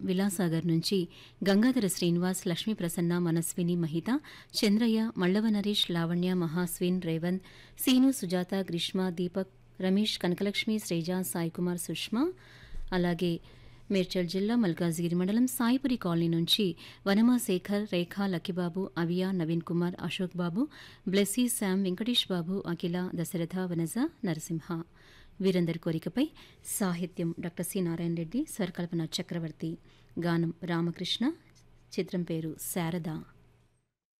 విలాసాగర్ నుంచి గంగాధర శ్రీనివాస్ లక్ష్మీ ప్రసన్న మనస్విని మహిత చంద్రయ్య మల్లవ నరేష్ లావణ్య మహాస్విన్ రేవంత్ సీను సుజాత గ్రీష్మ దీపక్ రమేష్ కనకలక్ష్మి శ్రేజ సాయికుమార్ సుష్మా అలాగే మేడ్చల్ జిల్లా మల్కాజ్గిరి మండలం సాయిపురి కాలనీ నుంచి వనమా శేఖర్ రేఖ లక్కిబాబు అవియా నవీన్ కుమార్ అశోక్ బాబు బ్లెస్సీ శామ్ వెంకటేష్ బాబు అఖిల దశరథ వనజ నరసింహ వీరందరి కోరికపై సాహిత్యం డాక్టర్ సి నారాయణ రెడ్డి స్వరకల్పన చక్రవర్తి గానం రామకృష్ణ చిత్రం పేరు శారద